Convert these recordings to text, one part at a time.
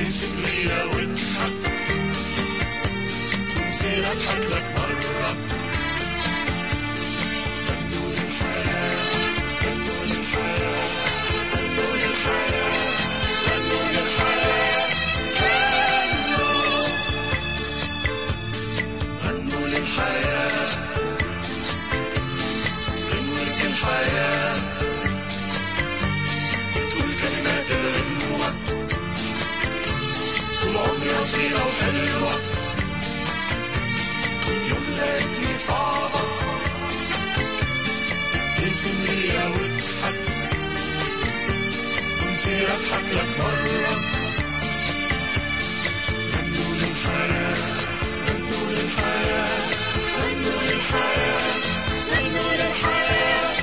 ابتسم ليا واضحك ونسير اضحك لك مرة غنوا للحياة غنوا للحياة غنوا للحياة غنوا للحياة غنوا غنوا للحياة غنوة الحياة تقول كلمات الغنوة طول عمري قصيرة وحلوة يوم لقيتني صعبة ابتسم ليا واضحك ونسير اضحك لك مرة غنوا للحياة غنوا للحياة غنوا للحياة غنوا للحياة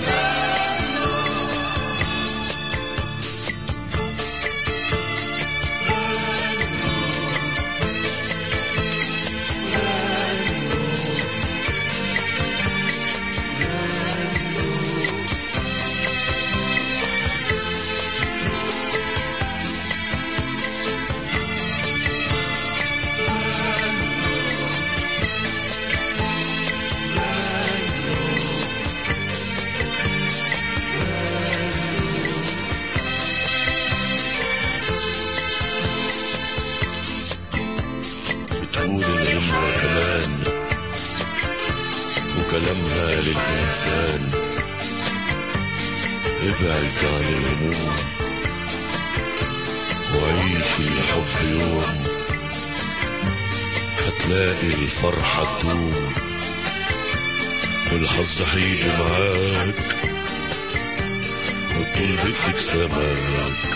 بتقول الغنوة كمان وكلامها للإنسان ابعد عن الهموم وعيش الحب يوم هتلاقي الفرحة تدوم والحظ هيجي معاك وطول بيتك سماك